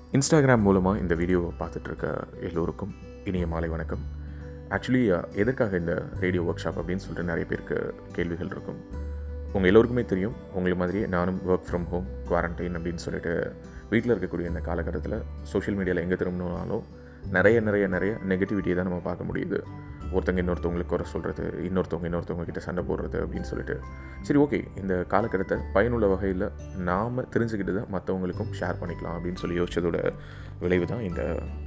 Instagram மூலமாக இந்த வீடியோவை பார்த்துட்ருக்க எல்லோருக்கும் இனிய மாலை வணக்கம் ஆக்சுவலி எதற்காக இந்த ரேடியோ ஒர்க் ஷாப் அப்படின்னு சொல்லிட்டு நிறைய பேருக்கு கேள்விகள் இருக்கும் உங்கள் எல்லோருக்குமே தெரியும் உங்களுக்கு மாதிரியே நானும் ஒர்க் ஃப்ரம் ஹோம் குவாரண்டைன் அப்படின்னு சொல்லிட்டு வீட்டில் இருக்கக்கூடிய இந்த காலகட்டத்தில் சோஷியல் மீடியாவில் எங்கே திரும்பினாலும் நிறைய நிறைய நிறைய நெகட்டிவிட்டியை தான் நம்ம பார்க்க முடியுது ஒருத்தங்க இன்னொருத்தவங்களுக்கு குறை சொல்கிறது இன்னொருத்தவங்க இன்னொருத்தவங்க கிட்ட சண்டை போடுறது அப்படின்னு சொல்லிட்டு சரி ஓகே இந்த காலகட்டத்தை பயனுள்ள வகையில் நாம் தெரிஞ்சுக்கிட்டதை மற்றவங்களுக்கும் ஷேர் பண்ணிக்கலாம் அப்படின்னு சொல்லி யோசிச்சதோட விளைவு தான் இந்த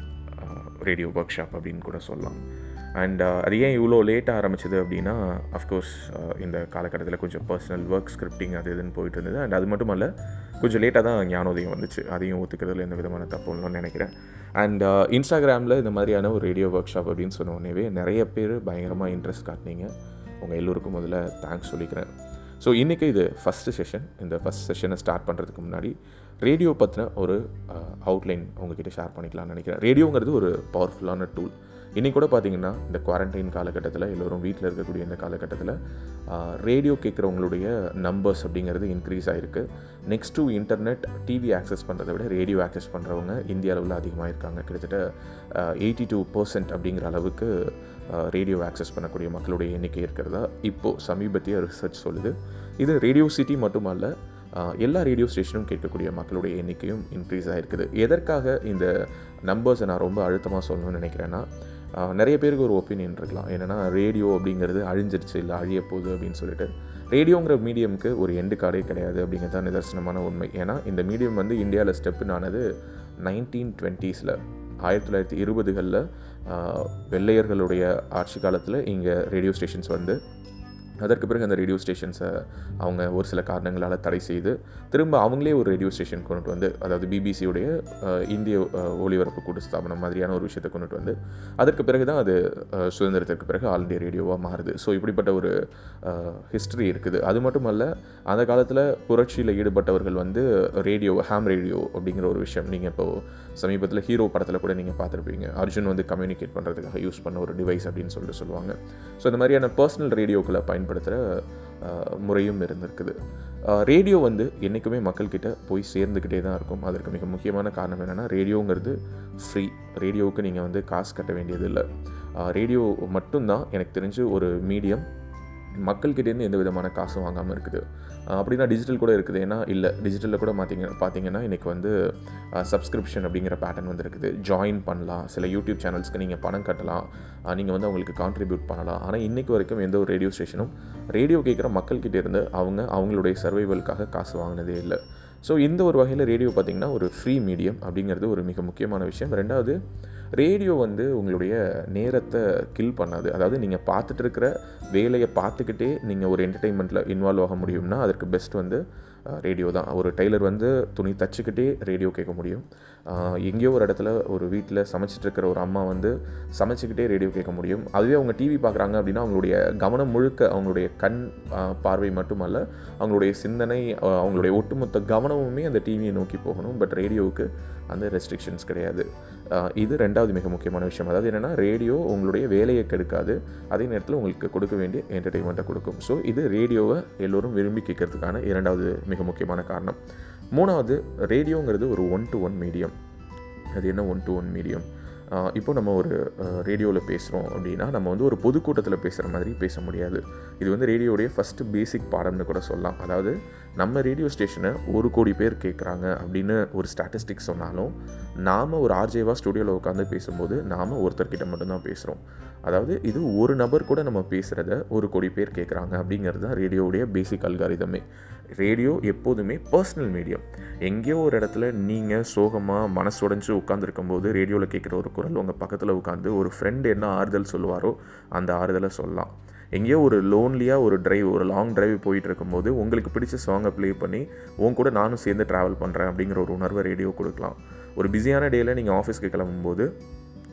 ரேடியோ ஒர்க் ஷாப் அப்படின்னு கூட சொல்லலாம் அண்ட் அது ஏன் இவ்வளோ லேட்டாக ஆரம்பிச்சது அப்படின்னா அஃப்கோர்ஸ் இந்த காலகட்டத்தில் கொஞ்சம் பர்சனல் ஒர்க் ஸ்கிரிப்டிங் அது இதுன்னு போயிட்டு இருந்தது அண்ட் அது மட்டும் அல்ல கொஞ்சம் லேட்டாக தான் ஞானோதயம் வந்துச்சு அதையும் ஒத்துக்கிறதுல எந்த விதமான தப்பு இல்லைன்னு நினைக்கிறேன் அண்ட் இன்ஸ்டாகிராமில் இந்த மாதிரியான ஒரு ரேடியோ ஒர்க் ஷாப் அப்படின்னு சொன்ன உடனேவே நிறைய பேர் பயங்கரமாக இன்ட்ரெஸ்ட் காட்டினீங்க உங்கள் எல்லோருக்கும் முதல்ல தேங்க்ஸ் சொல்லிக்கிறேன் ஸோ இன்றைக்கி இது ஃபஸ்ட்டு செஷன் இந்த ஃபஸ்ட் செஷனை ஸ்டார்ட் பண்ணுறதுக்கு முன்னாடி ரேடியோ பற்றின ஒரு அவுட்லைன் உங்ககிட்ட ஷேர் பண்ணிக்கலாம்னு நினைக்கிறேன் ரேடியோங்கிறது ஒரு பவர்ஃபுல்லான டூல் இன்றைக்கி கூட பார்த்தீங்கன்னா இந்த குவாரண்டைன் காலகட்டத்தில் எல்லோரும் வீட்டில் இருக்கக்கூடிய இந்த காலகட்டத்தில் ரேடியோ கேட்குறவங்களுடைய நம்பர்ஸ் அப்படிங்கிறது இன்க்ரீஸ் ஆகிருக்கு next to internet TV access பண்ணுறதை விட ரேடியோ ஆக்சஸ் பண்ணுறவங்க இந்திய அளவில் அதிகமாக இருக்காங்க கிட்டத்தட்ட எயிட்டி டூ பர்சன்ட் அப்படிங்கிற அளவுக்கு ரேடியோ ஆக்சஸ் பண்ணக்கூடிய மக்களுடைய எண்ணிக்கை இருக்கிறதா இப்போது சமீபத்திய ரிசர்ச் சொல்லுது இது ரேடியோ சிட்டி மட்டுமல்ல எல்லா ரேடியோ ஸ்டேஷனும் கேட்கக்கூடிய மக்களுடைய எண்ணிக்கையும் இன்க்ரீஸ் ஆகிருக்குது எதற்காக இந்த நம்பர்ஸை நான் ரொம்ப அழுத்தமாக சொல்லணும்னு நினைக்கிறேன்னா நிறைய பேருக்கு ஒரு ஒப்பீனியன் இருக்கலாம் என்னென்னா ரேடியோ அப்படிங்கிறது அழிஞ்சிருச்சு இல்லை அழிய போகுது அப்படின்னு சொல்லிட்டு ரேடியோங்கிற மீடியமுக்கு ஒரு எண்டு கார்டே கிடையாது அப்படிங்கிறது தான் நிதர்சனமான உண்மை ஏன்னா இந்த மீடியம் வந்து இந்தியாவில் ஸ்டெப்புன்னு ஆனது நைன்டீன் டுவெண்ட்டீஸில் ஆயிரத்தி தொள்ளாயிரத்தி இருபதுகளில் வெள்ளையர்களுடைய ஆட்சி காலத்தில் இங்கே ரேடியோ ஸ்டேஷன்ஸ் வந்து அதற்கு பிறகு அந்த ரேடியோ ஸ்டேஷன்ஸை அவங்க ஒரு சில காரணங்களால் தடை செய்து திரும்ப அவங்களே ஒரு ரேடியோ ஸ்டேஷன் கொண்டுட்டு வந்து அதாவது பிபிசியுடைய இந்திய ஒளிபரப்பு கூட்டு ஸ்தாபனம் மாதிரியான ஒரு விஷயத்தை கொண்டுட்டு வந்து அதற்கு பிறகு தான் அது சுதந்திரத்திற்கு பிறகு ஆல் இண்டியா ரேடியோவாக மாறுது ஸோ இப்படிப்பட்ட ஒரு ஹிஸ்ட்ரி இருக்குது அது மட்டும் அல்ல அந்த காலத்தில் புரட்சியில் ஈடுபட்டவர்கள் வந்து ரேடியோ ஹேம் ரேடியோ அப்படிங்கிற ஒரு விஷயம் நீங்கள் இப்போது சமீபத்தில் ஹீரோ படத்தில் கூட நீங்கள் பார்த்துருப்பீங்க அர்ஜுன் வந்து கம்யூனிகேட் பண்ணுறதுக்காக யூஸ் பண்ண ஒரு டிவைஸ் அப்படின்னு சொல்லிட்டு சொல்லுவாங்க ஸோ இந்த மாதிரியான பர்சனல் ரேடியோக்களை பயன்படுத்த பயன்படுத்துகிற முறையும் இருந்திருக்குது ரேடியோ வந்து என்றைக்குமே மக்கள்கிட்ட போய் சேர்ந்துக்கிட்டே தான் இருக்கும் அதற்கு மிக முக்கியமான காரணம் என்னென்னா ரேடியோங்கிறது ஃப்ரீ ரேடியோவுக்கு நீங்கள் வந்து காசு கட்ட வேண்டியது இல்லை ரேடியோ மட்டும்தான் எனக்கு தெரிஞ்சு ஒரு மீடியம் மக்கள்கிட்டேருந்து எந்த விதமான காசும் வாங்காமல் இருக்குது அப்படின்னா டிஜிட்டல் கூட இருக்குது ஏன்னா இல்லை டிஜிட்டலில் கூட பார்த்தீங்க பார்த்தீங்கன்னா இன்றைக்கி வந்து சப்ஸ்கிரிப்ஷன் அப்படிங்கிற பேட்டர்ன் வந்துருக்குது ஜாயின் பண்ணலாம் சில யூடியூப் சேனல்ஸ்க்கு நீங்கள் பணம் கட்டலாம் நீங்கள் வந்து அவங்களுக்கு கான்ட்ரிபியூட் பண்ணலாம் ஆனால் இன்றைக்கு வரைக்கும் எந்த ஒரு ரேடியோ ஸ்டேஷனும் ரேடியோ கேட்குற மக்கள்கிட்ட இருந்து அவங்க அவங்களுடைய சர்வைவலுக்காக காசு வாங்கினதே இல்லை ஸோ இந்த ஒரு வகையில் ரேடியோ பார்த்திங்கன்னா ஒரு ஃப்ரீ மீடியம் அப்படிங்கிறது ஒரு மிக முக்கியமான விஷயம் ரெண்டாவது ரேடியோ வந்து உங்களுடைய நேரத்தை கில் பண்ணாது அதாவது நீங்கள் பார்த்துட்டு இருக்கிற வேலையை பார்த்துக்கிட்டே நீங்கள் ஒரு என்டர்டெயின்மெண்ட்டில் இன்வால்வ் ஆக முடியும்னா அதற்கு பெஸ்ட் வந்து ரேடியோ தான் ஒரு டெய்லர் வந்து துணி தச்சுக்கிட்டே ரேடியோ கேட்க முடியும் எங்கேயோ ஒரு இடத்துல ஒரு வீட்டில் சமைச்சிட்டு இருக்கிற ஒரு அம்மா வந்து சமைச்சிக்கிட்டே ரேடியோ கேட்க முடியும் அதுவே அவங்க டிவி பார்க்குறாங்க அப்படின்னா அவங்களுடைய கவனம் முழுக்க அவங்களுடைய கண் பார்வை மட்டுமல்ல அவங்களுடைய சிந்தனை அவங்களுடைய ஒட்டுமொத்த கவனமுமே அந்த டிவியை நோக்கி போகணும் பட் ரேடியோவுக்கு அந்த ரெஸ்ட்ரிக்ஷன்ஸ் கிடையாது இது ரெண்டாவது மிக முக்கியமான விஷயம் அதாவது என்னென்னா ரேடியோ உங்களுடைய வேலையை கெடுக்காது அதே நேரத்தில் உங்களுக்கு கொடுக்க வேண்டிய என்டர்டெயின்மெண்ட்டை கொடுக்கும் ஸோ இது ரேடியோவை எல்லோரும் விரும்பி கேட்கறதுக்கான இரண்டாவது மிக முக்கியமான காரணம் மூணாவது ரேடியோங்கிறது ஒரு ஒன் டு ஒன் மீடியம் அது என்ன ஒன் டு ஒன் மீடியம் இப்போ நம்ம ஒரு ரேடியோவில் பேசுகிறோம் அப்படின்னா நம்ம வந்து ஒரு பொதுக்கூட்டத்தில் பேசுகிற மாதிரி பேச முடியாது இது வந்து ரேடியோடைய ஃபஸ்ட்டு பேசிக் பாடம்னு கூட சொல்லலாம் அதாவது நம்ம ரேடியோ ஸ்டேஷனை ஒரு கோடி பேர் கேட்குறாங்க அப்படின்னு ஒரு ஸ்டாட்டிஸ்டிக்ஸ் சொன்னாலும் நாம் ஒரு ஆர்ஜேவாக ஸ்டுடியோவில் உட்காந்து பேசும்போது நாம் ஒருத்தர்கிட்ட மட்டும்தான் பேசுகிறோம் அதாவது இது ஒரு நபர் கூட நம்ம பேசுகிறத ஒரு கோடி பேர் கேட்குறாங்க அப்படிங்கிறது தான் ரேடியோவுடைய பேசிக் அல்காரிதமே ரேடியோ எப்போதுமே பர்சனல் மீடியம் எங்கேயோ ஒரு இடத்துல நீங்கள் சோகமாக மனசு உடஞ்சி உட்காந்துருக்கும் போது ரேடியோவில் கேட்குற ஒரு குரல் உங்கள் பக்கத்தில் உட்காந்து ஒரு ஃப்ரெண்டு என்ன ஆறுதல் சொல்லுவாரோ அந்த ஆறுதலை சொல்லலாம் எங்கேயோ ஒரு லோன்லியாக ஒரு டிரைவ் ஒரு லாங் டிரைவ் போயிட்டு இருக்கும்போது உங்களுக்கு பிடிச்ச சாங்கை ப்ளே பண்ணி உன் கூட நானும் சேர்ந்து ட்ராவல் பண்ணுறேன் அப்படிங்கிற ஒரு உணர்வை ரேடியோ கொடுக்கலாம் ஒரு பிஸியான டேயில் நீங்கள் ஆஃபீஸ்க்கு கிளம்பும்போது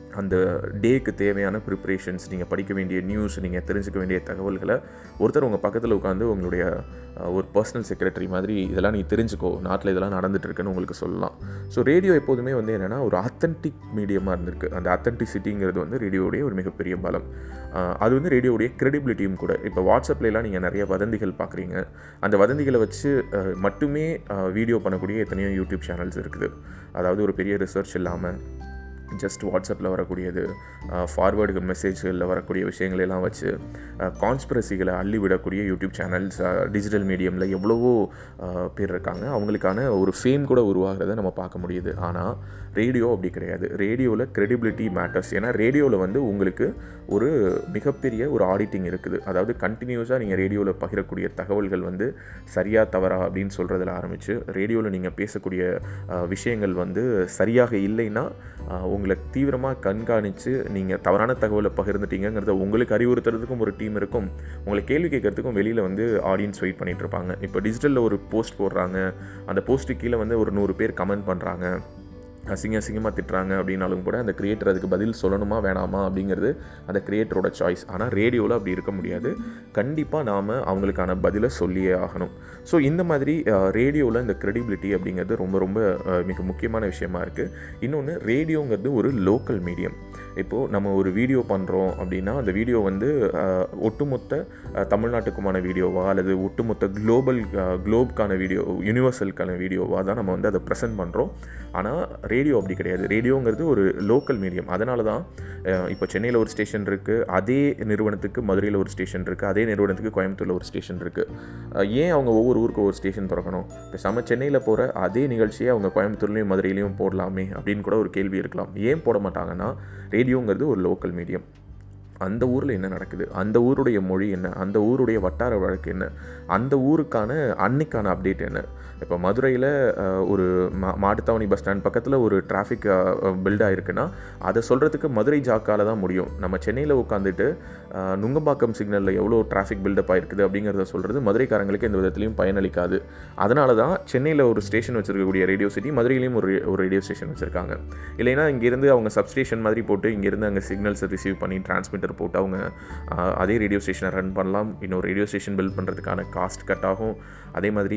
அந்த டேக்கு தேவையான ப்ரிப்ரேஷன்ஸ் நீங்கள் படிக்க வேண்டிய நியூஸ் நீங்கள் தெரிஞ்சுக்க வேண்டிய தகவல்களை ஒருத்தர் உங்கள் பக்கத்தில் உட்காந்து உங்களுடைய அஹ், ஒரு பர்சனல் செக்ரட்டரி மாதிரி இதெல்லாம் நீ தெரிஞ்சுக்கோ நாட்டில் இதெல்லாம் நடந்துட்டு இருக்குன்னு உங்களுக்கு சொல்லலாம் ஸோ ரேடியோ எப்போதுமே வந்து என்னென்னா ஒரு அத்தன்டிக் மீடியமாக இருந்திருக்கு அந்த அத்தன்டிசிட்டிங்கிறது வந்து ரேடியோவுடைய ஒரு மிகப்பெரிய பலம் அஹ், அது வந்து ரேடியோவுடைய கிரெடிபிலிட்டியும் கூட இப்போ வாட்ஸ்அப்லலாம் நீங்கள் நிறைய வதந்திகள் பார்க்குறீங்க அந்த வதந்திகளை வச்சு அஹ், மட்டுமே வீடியோ பண்ணக்கூடிய எத்தனையோ யூடியூப் சேனல்ஸ் இருக்குது அதாவது ஒரு பெரிய ரிசர்ச் இல்லாமல் ஜஸ்ட் வாட்ஸ்அப்பில் வரக்கூடியது ஃபார்வேர்டு மெசேஜ்களில் வரக்கூடிய விஷயங்களை எல்லாம் வச்சு கான்ஸ்பிரசிகளை அள்ளி விடக்கூடிய யூடியூப் சேனல்ஸ் டிஜிட்டல் மீடியமில் எவ்வளவோ அஹ், பேர் இருக்காங்க அவங்களுக்கான ஒரு ஃபேம் கூட உருவாகிறத நம்ம பார்க்க முடியுது ஆனால் ரேடியோ அப்படி கிடையாது ரேடியோவில் credibility மேட்டர்ஸ் ஏன்னா ரேடியோவில் வந்து உங்களுக்கு ஒரு மிகப்பெரிய ஒரு ஆடிட்டிங் இருக்குது அதாவது கண்டினியூஸாக நீங்கள் ரேடியோவில் பகிரக்கூடிய தகவல்கள் வந்து சரியா தவறா அப்படின்னு சொல்கிறதுல ஆரம்பித்து ரேடியோவில் நீங்கள் பேசக்கூடிய அஹ், விஷயங்கள் வந்து சரியாக இல்லைன்னா அஹ், உங்களை தீவிரமாக கண்காணித்து நீங்கள் தவறான தகவலை பகிர்ந்துட்டீங்கிறத உங்களுக்கு அறிவுறுத்துறதுக்கும் ஒரு டீம் இருக்கும் உங்களை கேள்வி கேட்கறதுக்கும் வெளியில் வந்து ஆடியன்ஸ் வெயிட் பண்ணிட்டு இருப்பாங்க இப்போ டிஜிட்டலில் ஒரு போஸ்ட் போடுறாங்க அந்த போஸ்ட்டு கீழே வந்து ஒரு நூறு பேர் கமெண்ட் பண்ணுறாங்க அசிங்க அசிங்கமாக திட்டுறாங்க அப்படின்னாலும் கூட அந்த கிரியேட்டர் அதுக்கு பதில் சொல்லணுமா வேணாமா அப்படிங்கிறது அந்த கிரியேட்டரோட சாய்ஸ் ஆனால் ரேடியோவில் அப்படி இருக்க முடியாது கண்டிப்பாக நாம் அவங்களுக்கான பதிலை சொல்லியே ஆகணும் ஸோ இந்த மாதிரி ரேடியோவில் இந்த credibility அப்படிங்கிறது ரொம்ப ரொம்ப அஹ், மிக முக்கியமான விஷயமா இருக்குது இன்னொன்று ரேடியோங்கிறது ஒரு லோக்கல் மீடியம் இப்போது நம்ம ஒரு வீடியோ பண்ணுறோம் அப்படின்னா அந்த வீடியோ வந்து அஹ், ஒட்டுமொத்த அஹ், தமிழ்நாட்டுக்குமான வீடியோவா அல்லது ஒட்டுமொத்த குளோபல் குளோப்க்கான வீடியோ யூனிவர்சலுக்கான வீடியோவா தான் நம்ம வந்து அதை ப்ரெசென்ட் பண்ணுறோம் ஆனால் ரேடியோ அப்படி கிடையாது ரேடியோங்கிறது ஒரு லோக்கல் மீடியம் அதனால தான் அஹ், இப்போ சென்னையில் ஒரு ஸ்டேஷன் இருக்குது அதே நிறுவனத்துக்கு மதுரையில் ஒரு ஸ்டேஷன் இருக்குது அதே நிறுவனத்துக்கு கோயம்புத்தூரில் ஒரு ஸ்டேஷன் இருக்குது ஏன் அவங்க ஒவ்வொரு ஊருக்கு ஒரு ஸ்டேஷன் திறக்கணும் இப்போ செம சென்னையில் போகிற அதே நிகழ்ச்சியை அவங்க கோயம்புத்தூர்லேயும் மதுரையிலையும் போடலாமே அப்படின்னு கூட ஒரு கேள்வி இருக்கலாம் ஏன் போட மாட்டாங்கன்னா ரேடியோங்கிறது ஒரு லோக்கல் மீடியம் அந்த ஊரில் என்ன நடக்குது அந்த ஊருடைய மொழி என்ன அந்த ஊருடைய வட்டார வழக்கு என்ன அந்த ஊருக்கான அன்னைக்கான அப்டேட் என்ன இப்போ மதுரையில் ஒரு மா மாட்டுத்தாவணி பஸ் ஸ்டாண்ட் பக்கத்தில் ஒரு டிராஃபிக் பில்ட் ஆயிருக்குன்னா அதை சொல்கிறதுக்கு மதுரை ஜாக்கால தான் முடியும் நம்ம சென்னையில் உட்காந்துட்டு அஹ், நுங்கம்பாக்கம் சிக்னலில் எவ்வளோ டிராஃபிக் பில்டப் ஆயிருக்குது அப்படிங்கிறத சொல்கிறது மதுரைக்காரங்களுக்கு எந்த விதத்துலையும் பயனளிக்காது அதனால தான் சென்னையில் ஒரு ஸ்டேஷன் வச்சிருக்கக்கூடிய ரேடியோ சிட்டி மதுரையிலையும் ஒரு ஒரு ரேடியோ ஸ்டேஷன் வச்சுருக்காங்க இல்லைன்னா இங்கேருந்து அவங்க சப்ஸ்டேஷன் மாதிரி போட்டு இங்கேருந்து அங்கே சிக்னல்ஸை ரிசீவ் பண்ணி டிரான்ஸ்மிட்டர் போட்டு அவங்க ஆஹ், அதே ரேடியோ ஸ்டேஷனை ரன் பண்ணலாம் இன்னொரு ரேடியோ ஸ்டேஷன் பில்ட் பண்ணுறதுக்கான காஸ்ட் கட் ஆகும் அதே மாதிரி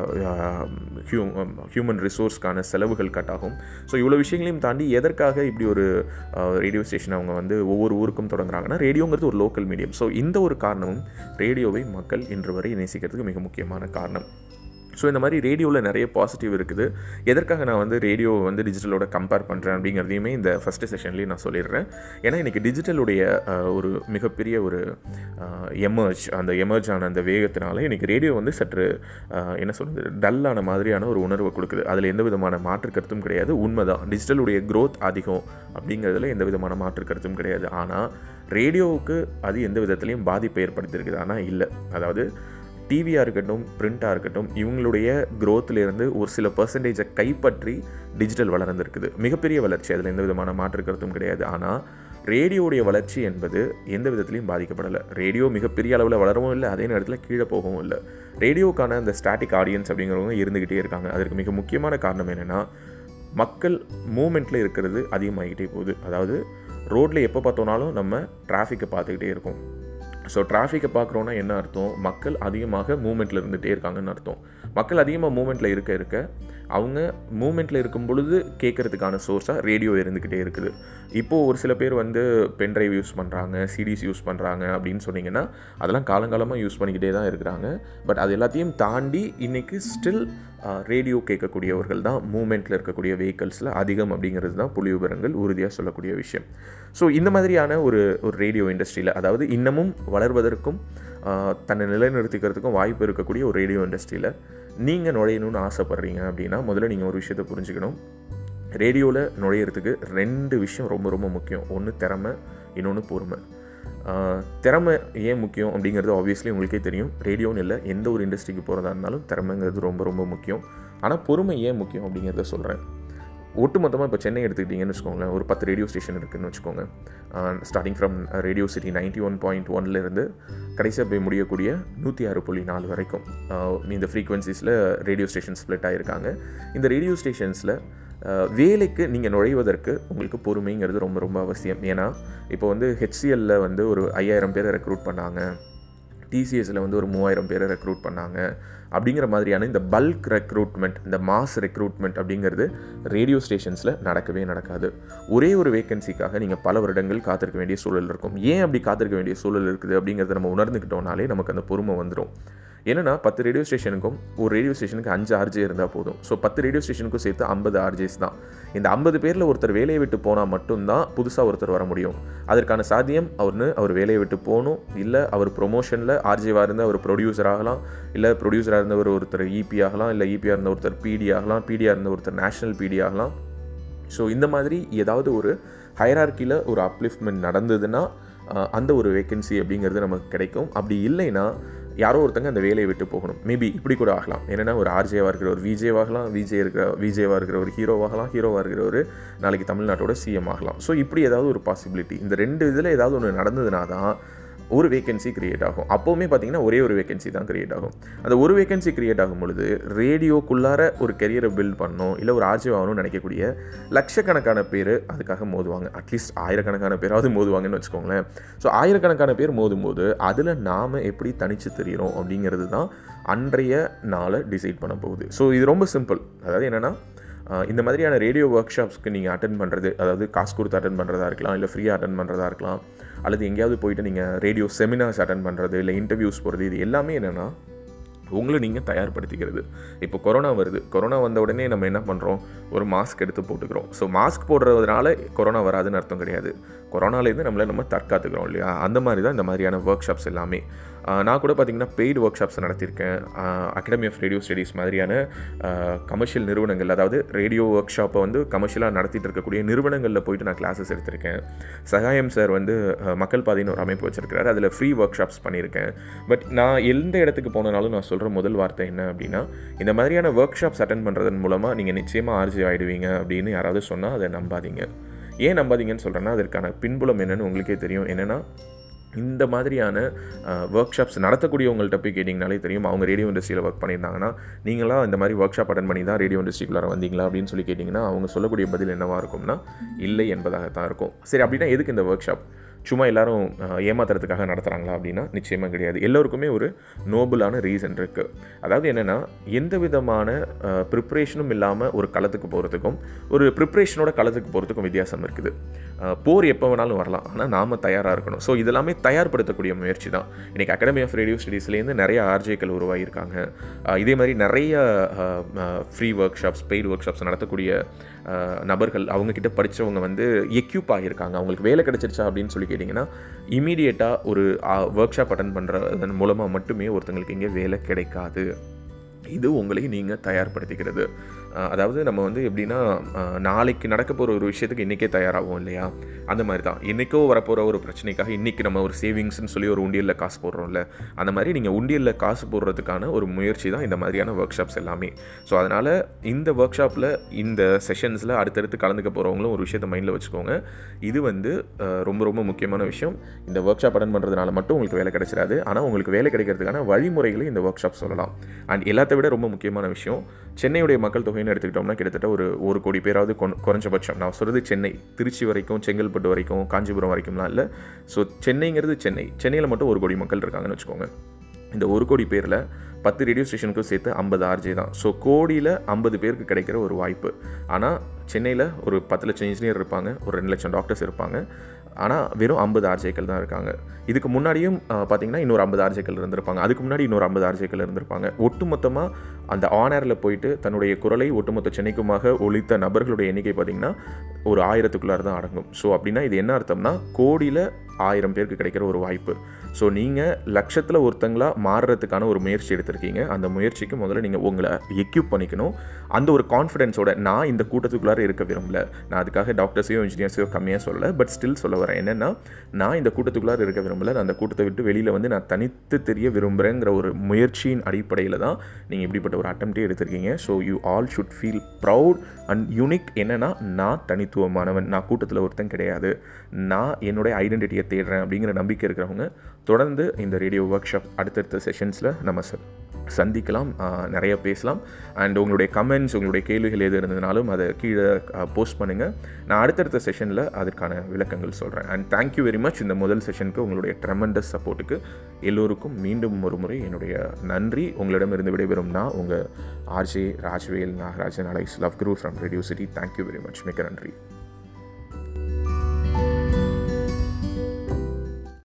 ஹியூமன் ரிசோர்ஸ்க்கான செலவுகள் கட் ஆகும் ஸோ இவ்வளோ விஷயங்களையும் தாண்டி எதற்காக இப்படி ஒரு ரேடியோ ஸ்டேஷன் அவங்க வந்து ஒவ்வொரு ஊருக்கும் தொடங்குறாங்கன்னா ரேடியோங்கிறது ஒரு லோக்கல் மீடியம் ஸோ இந்த ஒரு காரணமும் ரேடியோவை மக்கள் இன்று வரை நேசிக்கிறதுக்கு மிக முக்கியமான காரணம் ஸோ இந்த மாதிரி ரேடியோவில் நிறைய பாசிட்டிவ் இருக்குது எதற்காக நான் வந்து ரேடியோவை வந்து டிஜிட்டலோட கம்பேர் பண்ணுறேன் அப்படிங்கிறதையுமே இந்த ஃபஸ்ட்டு செஷன்லேயே நான் சொல்லிடுறேன் ஏன்னா இன்றைக்கி டிஜிட்டலுடைய அஹ், ஒரு மிகப்பெரிய ஒரு எமர்ஜ் அந்த எமர்ஜ் ஆன அந்த வேகத்தினால இன்றைக்கி ரேடியோ வந்து சற்று அஹ், என்ன சொல்கிறது டல்லான மாதிரியான ஒரு உணர்வை கொடுக்குது அதில் எந்த விதமான மாற்று கருத்தும் கிடையாது உண்மைதான் டிஜிட்டலுடைய growth அதிகம் அப்படிங்கிறதுல எந்த விதமான மாற்று கருத்தும் கிடையாது ஆனால் ரேடியோவுக்கு அது எந்த விதத்துலையும் பாதிப்பை ஏற்படுத்தியிருக்குது ஆனால் இல்லை அதாவது டிவியாக இருக்கட்டும் பிரிண்ட்டாக இருக்கட்டும் இவங்களுடைய growthலேருந்து ஒரு சில பர்சன்டேஜை கைப்பற்றி டிஜிட்டல் வளர்ந்துருக்குது மிகப்பெரிய வளர்ச்சி அதில் எந்த விதமான மாற்று கருத்தும் கிடையாது ஆனால் ரேடியோவுடைய வளர்ச்சி என்பது எந்த விதத்துலையும் பாதிக்கப்படலை ரேடியோ மிகப்பெரிய அளவில் வளரவும் இல்லை அதே நேரத்தில் கீழே போகவும் இல்லை ரேடியோக்கான அந்த ஸ்டாட்டிக் ஆடியன்ஸ் அப்படிங்கிறவங்க இருந்துக்கிட்டே இருக்காங்க அதற்கு மிக முக்கியமான காரணம் என்னென்னா மக்கள் மூமெண்ட்டில் இருக்கிறது அதிகமாகிக்கிட்டே போகுது அதாவது ரோட்டில் எப்போ பார்த்தோன்னாலும் நம்ம டிராஃபிக்கை பார்த்துக்கிட்டே இருக்கோம் ஸோ டிராஃபிக்கை பார்க்குறோன்னா என்ன அர்த்தம் மக்கள் அதிகமாக மூமெண்ட்டில் இருந்துகிட்டே இருக்காங்கன்னு அர்த்தம் மக்கள் அதிகமாக மூமெண்ட்டில் இருக்க இருக்க அவங்க மூமெண்ட்டில் இருக்கும் பொழுது கேட்குறதுக்கான சோர்ஸாக ரேடியோ இருந்துக்கிட்டே இருக்குது இப்போது ஒரு சில பேர் வந்து பென்ட்ரைவ் யூஸ் பண்ணுறாங்க சிடிஸ் யூஸ் பண்ணுறாங்க அப்படின்னு சொன்னீங்கன்னா அதெல்லாம் காலங்காலமாக யூஸ் பண்ணிக்கிட்டே தான் இருக்கிறாங்க பட் அது எல்லாத்தையும் தாண்டி இன்றைக்கி ஸ்டில் ரேடியோ கேட்கக்கூடியவர்கள் தான் மூமெண்ட்டில் இருக்கக்கூடிய வெஹிக்கல்ஸில் அதிகம் அப்படிங்கிறது தான் புள்ளி விவரங்கள் உறுதியாக சொல்லக்கூடிய விஷயம் ஸோ இந்த மாதிரியான ஒரு ஒரு ரேடியோ இண்டஸ்ட்ரியில் அதாவது இன்னமும் வளர்வதற்கும் ஆஹ், தன்னை நிலைநிறுத்திக்கிறதுக்கும் வாய்ப்பு இருக்கக்கூடிய ஒரு ரேடியோ இண்டஸ்ட்ரியில் நீங்கள் நுழையணும்னு ஆசைப்பட்றீங்க அப்படின்னா முதல்ல நீங்கள் ஒரு விஷயத்தை புரிஞ்சுக்கணும் ரேடியோவில் நுழையிறதுக்கு ரெண்டு விஷயம் ரொம்ப ரொம்ப முக்கியம் ஒன்று திறமை இன்னொன்று பொறுமை ஆஹ், திறமை ஏன் முக்கியம் அப்படிங்கிறது ஆப்வியஸ்லி உங்களுக்கே தெரியும் ரேடியோன்னு இல்லை எந்த ஒரு இண்டஸ்ட்ரிக்கு போகிறதா இருந்தாலும் திறமைங்கிறது ரொம்ப ரொம்ப முக்கியம் ஆனால் பொறுமை ஏன் முக்கியம் அப்படிங்கிறத சொல்கிறேன் ஒட்டுமொத்தமாக இப்போ சென்னை எடுத்துக்கிட்டிங்கன்னு வச்சுக்கோங்களேன் ஒரு பத்து ரேடியோ ஸ்டேஷன் இருக்குதுன்னு வச்சுக்கோங்க starting from radio city ninety one point ஒன்லேருந்து கடைசியாக போய் முடியக்கூடிய நூற்றி ஆறு புள்ளி நாலு வரைக்கும் ஆஹ் இந்த ஃப்ரீக்வன்சிஸில் ரேடியோ ஸ்டேஷன் ஸ்ப்ளிட் ஆகிருக்காங்க இந்த ரேடியோ ஸ்டேஷன்ஸில் அஹ், வேலைக்கு நீங்கள் நுழைவதற்கு உங்களுக்கு பொறுமைங்கிறது ரொம்ப ரொம்ப அவசியம் ஏன்னா இப்போ வந்து ஹெச்சிஎல்ல வந்து ஒரு ஐயாயிரம் பேரை ரெக்ரூட் பண்ணாங்க டிசிஎஸில் வந்து ஒரு மூவாயிரம் பேரை ரெக்ரூட் பண்ணாங்க அப்படிங்கிற மாதிரியான இந்த பல்க் ரெக்ரூட்மெண்ட் இந்த மாஸ் ரெக்ரூட்மெண்ட் அப்படிங்கிறது ரேடியோ ஸ்டேஷன்ஸில் நடக்கவே நடக்காது ஒரே ஒரு வேகன்சிக்காக நீங்கள் பல வருடங்கள் காத்திருக்க வேண்டிய சூழல் இருக்கும் ஏன் அப்படி காத்திருக்க வேண்டிய சூழல் இருக்குது அப்படிங்கிறத நம்ம உணர்ந்துக்கிட்டோம்னாலே நமக்கு அந்த பொறுமை வந்துடும் என்னன்னா பத்து ரேடியோ ஸ்டேஷனுக்கும் ஒரு ரேடியோ ஸ்டேஷனுக்கு அஞ்சு ஆர்ஜே இருந்தால் போதும் ஸோ பத்து ரேடியோ ஸ்டேஷனுக்கும் சேர்த்து ஐம்பது ஆர்ஜேஸ் தான் இந்த ஐம்பது பேரில் ஒருத்தர் வேலையை விட்டு போனால் மட்டும்தான் புதுசாக ஒருத்தர் வர முடியும் அதற்கான சாத்தியம் அவர்னு அவர் வேலையை விட்டு போகணும் இல்லை அவர் ப்ரொமோஷனில் ஆர்ஜேவாக இருந்து அவர் ப்ரொடியூசர் ஆகலாம் இல்லை ப்ரொடியூசராக இருந்தவர் ஒருத்தர் இபி ஆகலாம் இல்லை இபியாக இருந்த ஒருத்தர் பிடி ஆகலாம் பிடியாக இருந்த ஒருத்தர் நேஷனல் பிடி ஆகலாம் ஸோ இந்த மாதிரி ஏதாவது ஒரு ஹைரார்க்கியில் ஒரு அப்லிஃப்ட்மெண்ட் நடந்ததுன்னா அஹ், அந்த ஒரு வேகன்சி அப்படிங்கிறது நமக்கு கிடைக்கும் அப்படி இல்லைன்னா யாரோ ஒருத்தங்க அந்த வேலையை விட்டு போகணும் மேபி இப்படி கூட ஆகலாம் என்னென்னா ஒரு ஆர்ஜேவாக இருக்கிற ஒரு விஜேவாகலாம் விஜே இருக்கிற விஜேவாக இருக்கிற ஒரு ஹீரோவாகலாம் ஹீரோவாக இருக்கிற ஒரு நாளைக்கு தமிழ்நாட்டோட சிஎம் ஆகலாம் ஸோ இப்படி ஏதாவது ஒரு பாசிபிலிட்டி இந்த ரெண்டு இதில் ஏதாவது ஒன்று நடந்ததுனா தான் ஒரு வேகன்சி கிரியேட் ஆகும் அப்போவுமே பார்த்தீங்கன்னா ஒரே ஒரு வேகன்சி தான் கிரியேட் ஆகும் அந்த ஒரு வேகன்சி கிரியேட் ஆகும் பொழுது ரேடியோக்குள்ளார ஒரு கெரியரை பில்ட் பண்ணணும் இல்லை ஒரு ஆர்ஜி ஆகணும்னு நினைக்கக்கூடிய லட்சக்கணக்கான பேர் அதுக்காக மோதுவாங்க அட்லீஸ்ட் ஆயிரக்கணக்கான பேராவது மோதுவாங்கன்னு வச்சுக்கோங்களேன் ஸோ ஆயிரக்கணக்கான பேர் மோதும்போது அதில் நாம் எப்படி தனிச்சு தெரிகிறோம் அப்படிங்கிறது தான் அன்றைய நாளை டிசைட் பண்ண போகுது ஸோ இது ரொம்ப சிம்பிள் அதாவது என்னென்னா ஆஹ் இந்த மாதிரியான ரேடியோ ஒர்க் ஷாப்ஸ்க்கு நீங்கள் அட்டன் பண்ணுறது அதாவது காசு கொடுத்து அட்டன் பண்ணுறதா இருக்கலாம் இல்லை ஃப்ரீயாக அட்டன் பண்ணுறதா இருக்கலாம் அல்லது எங்கேயாவது போயிட்டு நீங்கள் ரேடியோ செமினார்ஸ் அட்டன் பண்ணுறது இல்லை இன்டர்வியூஸ் போகிறது இது எல்லாமே என்னென்னா உங்களை நீங்கள் தயார்படுத்திக்கிறது இப்போ கொரோனா வருது கொரோனா வந்த உடனே நம்ம என்ன பண்ணுறோம் ஒரு மாஸ்க் எடுத்து போட்டுக்கிறோம் ஸோ மாஸ்க் போடுறதுனால கொரோனா வராதுன்னு அர்த்தம் கிடையாது கொரோனாலேருந்து நம்மளை நம்ம தற்காத்துக்கிறோம் இல்லையா அந்த மாதிரி தான் இந்த மாதிரியான ஒர்க் ஷாப்ஸ் எல்லாமே ஆஹ் நான் கூட பார்த்திங்கன்னா பெய்டு ஒர்க் ஷாப்ஸ் நடத்தியிருக்கேன் அகாடமி ஆஃப் ரேடியோ ஸ்டடீஸ் மாதிரியான கமர்ஷியல் நிறுவனங்கள் அதாவது ரேடியோ ஒர்க் ஷாப்பை வந்து கமர்ஷியலாக நடத்திட்டு இருக்கக்கூடிய நிறுவனங்களில் போயிட்டு நான் கிளாஸஸ் எடுத்திருக்கேன் சகாயம் சார் வந்து ஆஹ் மக்கள் பாதைன்னு ஒரு அமைப்பு வச்சிருக்கிறாரு அதில் ஃப்ரீ ஒர்க் ஷாப்ஸ் பண்ணியிருக்கேன் பட் நான் எந்த இடத்துக்கு போனாலும் நான் சொல்கிற முதல் வார்த்தை என்ன அப்படின்னா இந்த மாதிரியான ஒர்க் ஷாப்ஸ் அட்டன் பண்ணுறதன் மூலமாக நீங்கள் நிச்சயமாக ஆர்ஜி ஆகிடுவீங்க அப்படின்னு யாராவது சொன்னால் அதை நம்பாதீங்க ஏன் நம்பாதீங்கன்னு சொல்கிறேன்னா அதற்கான பின்புலம் என்னன்னு உங்களுக்கே தெரியும் என்னென்னா இந்த மாதிரியான ஒர்க் ஷாப்ஸ் நடத்தக்கூடியவங்கள்ட்ட போய் கேட்டிங்கனாலே தெரியும் அவங்க ரேடியோ இண்டஸ்ட்ரியில் ஒர்க் பண்ணியிருந்தாங்கன்னா நீங்களா இந்த மாதிரி ஒர்க் ஷாப் அட்டன் பண்ணி தான் ரேடியோ இண்டஸ்ட்ரிக்குள்ளார வந்தீங்களா அப்படின்னு சொல்லி கேட்டிங்கன்னா அவங்க சொல்லக்கூடிய பதில் என்னவாக இருக்கும்னா இல்லை என்பதாகத்தான் இருக்கும் சரி அப்படின்னா எதுக்கு இந்த ஒர்க் ஷாப் சும்மா எல்லாரும் அஹ், ஏமாத்துறதுக்காக நடத்துகிறாங்களா அப்படின்னா நிச்சயமாக கிடையாது எல்லோருக்குமே ஒரு நோபலான ரீசன் இருக்குது அதாவது என்னென்னா எந்த விதமான ப்ரிப்ரேஷனும் இல்லாமல் ஒரு களத்துக்கு போகிறதுக்கும் ஒரு ப்ரிப்ரேஷனோட களத்துக்கு போகிறதுக்கும் வித்தியாசம் இருக்குது அஹ், போர் எப்போ வேணாலும் வரலாம் ஆனால் நாம் தயாராக இருக்கணும் ஸோ இதெல்லாமே தயார்படுத்தக்கூடிய முயற்சி தான் இன்றைக்கி அகாடமி ஆஃப் ரேடியோ ஸ்டடீஸ்லேருந்து நிறைய ஆர்ஜேக்கள் உருவாகியிருக்காங்க அஹ், இதே மாதிரி நிறைய free workshops paid workshops நடத்தக்கூடிய அஹ், நபர்கள் அவங்கக்கிட்ட படித்தவங்க வந்து எக்யூப் ஆகியிருக்காங்க அவங்களுக்கு வேலை கிடைச்சிருச்சா அப்படின்னு சொல்லி கேட்டிங்கன்னா இமீடியட்டாக ஒரு ஒர்க் ஷாப் அட்டன் பண்ணுறதன் மூலமாக மட்டுமே ஒருத்தங்களுக்கு இங்கே வேலை கிடைக்காது இது உங்களை நீங்கள் தயார்படுத்திக்கிறது அஹ் அதாவது நம்ம வந்து எப்படின்னா அஹ் நாளைக்கு நடக்க போகிற ஒரு விஷயத்துக்கு இன்றைக்கே தயாராகும் இல்லையா அந்த மாதிரி தான் இன்றைக்கோ வரப்போகிற ஒரு பிரச்சனைக்காக இன்றைக்கி நம்ம ஒரு சேவிங்ஸ்னு சொல்லி ஒரு உண்டியலில் காசு போடுறோம்ல அந்த மாதிரி நீங்கள் உண்டியலில் காசு போடுறதுக்கான ஒரு முயற்சி தான் இந்த மாதிரியான ஒர்க் ஷாப்ஸ் எல்லாமே ஸோ அதனால் இந்த ஒர்க் ஷாப்பில் இந்த செஷன்ஸில் அடுத்தடுத்து கலந்துக்க போகிறவங்களும் ஒரு விஷயத்தை மைண்டில் வச்சுக்கோங்க இது வந்து அஹ், ரொம்ப ரொம்ப முக்கியமான விஷயம் இந்த ஒர்க் ஷாப் அட்டன் பண்ணுறதுனால மட்டும் உங்களுக்கு வேலை கிடைச்சிடாது ஆனால் உங்களுக்கு வேலை கிடைக்கிறதுக்கான வழிமுறைகளை இந்த ஒர்க் ஷாப் சொல்லலாம் அண்ட் எல்லாத்த விட ரொம்ப முக்கியமான விஷயம் சென்னையுடைய மக்கள் தொகைன்னு எடுத்துக்கிட்டோம்னா கிட்டத்தட்ட ஒரு ஒரு கோடி பேராவது கொ- குறைஞ்சபட்சம் நான் சொல்கிறது சென்னை திருச்சி வரைக்கும் செங்கல்பட்டு வரைக்கும் காஞ்சிபுரம் வரைக்கும்லாம் இல்லை ஸோ சென்னைங்கிறது சென்னை சென்னையில் மட்டும் ஒரு கோடி மக்கள் இருக்காங்கன்னு வச்சுக்கோங்க இந்த ஒரு கோடி பேரில் பத்து ரேடியோ ஸ்டேஷனுக்கும் சேர்த்து ஐம்பது ஆர்ஜே தான் ஸோ கோடியில் ஐம்பது பேருக்கு கிடைக்கிற ஒரு வாய்ப்பு ஆனால் சென்னையில் ஒரு பத்து லட்சம் இன்ஜினியர் இருப்பாங்க ஒரு ரெண்டு லட்சம் டாக்டர்ஸ் இருப்பாங்க ஆனால் வெறும் ஐம்பது ஆர்ஜேக்கள் தான் இருக்காங்க இதுக்கு முன்னாடியும் அஹ், பார்த்தீங்கன்னா இன்னொரு ஐம்பது ஆர்ஜேக்கள் இருந்திருப்பாங்க அதுக்கு முன்னாடி இன்னொரு ஐம்பது ஆர்ஜேக்கள் இருந்திருப்பாங்க ஒட்டுமொத்தமாக அந்த ஆனரில் போயிட்டு தன்னுடைய குரலை ஒட்டுமொத்த சென்னைக்குமாக ஒழித்த நபர்களுடைய எண்ணிக்கை பார்த்தீங்கன்னா ஒரு ஆயிரத்துக்குள்ளார தான் அடங்கும் ஸோ அப்படின்னா இது என்ன அர்த்தம்னா கோடியில் ஆயிரம் பேருக்கு கிடைக்கிற ஒரு வாய்ப்பு ஸோ நீங்கள் லட்சத்தில் ஒருத்தங்களா மாறுறதுக்கான ஒரு முயற்சி எடுத்திருக்கீங்க அந்த முயற்சிக்கு முதல்ல நீங்கள் உங்களை எக்யூப் பண்ணிக்கணும் அந்த ஒரு கான்ஃபிடென்ஸோட நான் இந்த கூட்டத்துக்குள்ளார இருக்க விரும்பல நான் அதுக்காக டாக்டர்ஸையோ இன்ஜினியர்ஸையோ கம்மியாக சொல்லலை பட் ஸ்டில் சொல்ல வரேன் என்னென்னா நான் இந்த கூட்டத்துக்குள்ளார இருக்க விரும்பல நான் அந்த கூட்டத்தை விட்டு வெளியில் வந்து நான் தனித்து தெரிய விரும்புகிறேங்கிற ஒரு முயற்சியின் அடிப்படையில் தான் நீங்கள் இப்படிப்பட்ட ஒரு அட்டம்ப்டே எடுத்திருக்கீங்க so you all should feel proud and unique என்னென்னா நான் தனித்துவமானவன் நான் கூட்டத்தில் ஒருத்தன் கிடையாது நான் என்னுடைய ஐடென்டிட்டியை தேடுறேன் அப்படிங்கிற நம்பிக்கை இருக்கிறவங்க தொடர்ந்து இந்த ரேடியோ ஒர்க் ஷாப் அடுத்தடுத்த செஷன்ஸில் நம்ம சார் சந்திக்கலாம் ஆஹ் நிறைய பேசலாம் அண்ட் உங்களுடைய கமெண்ட்ஸ் உங்களுடைய கேள்விகள் எது இருந்ததுனாலும் அதை கீழே போஸ்ட் பண்ணுங்கள் நான் அடுத்தடுத்த செஷனில் அதற்கான விளக்கங்கள் சொல்கிறேன் அண்ட் தேங்க்யூ வெரி மச் இந்த முதல் செஷனுக்கு உங்களுடைய ட்ரெமண்டஸ் சப்போர்ட்டுக்கு எல்லோருக்கும் மீண்டும் ஒரு முறை என்னுடைய நன்றி உங்களிடமிருந்து விடைபெறும் நான் உங்கள் RJ Rajvel Nagarajan alias love guru from radio City thank you very much மிக்க நன்றி